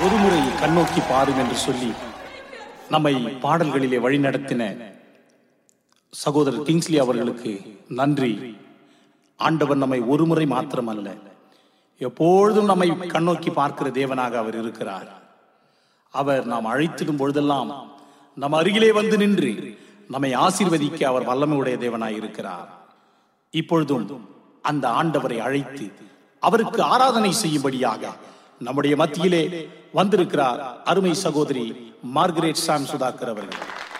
ஒருமுறை கண்ணோக்கி பாரும் என்று சொல்லி நம்மை பாடல்களிலே வழிநடத்தின சகோதரர் கிங்ஸ்லி அவர்களுக்கு நன்றி ஆண்டவர் நம்மை ஒருமுறை மாத்திரமல்ல எப்பொழுதும் நம்மை கண்ணோக்கி பார்க்கிற தேவனாக அவர் இருக்கிறார் அவர் நாம் அழைத்திடும் பொழுதெல்லாம் நம் அருகிலே வந்து நின்று நம்மை ஆசீர்வதிக்க அவர் வல்லமையுடைய தேவனாய் இருக்கிறார் இப்பொழுதும் அந்த ஆண்டவரை அழைத்து அவருக்கு ஆராதனை செய்யும்படியாக நம்முடைய மத்தியிலே வந்திருக்கிறார் அருமை சகோதரி மார்கரெட் சாம் சுதாகர் அவர்கள்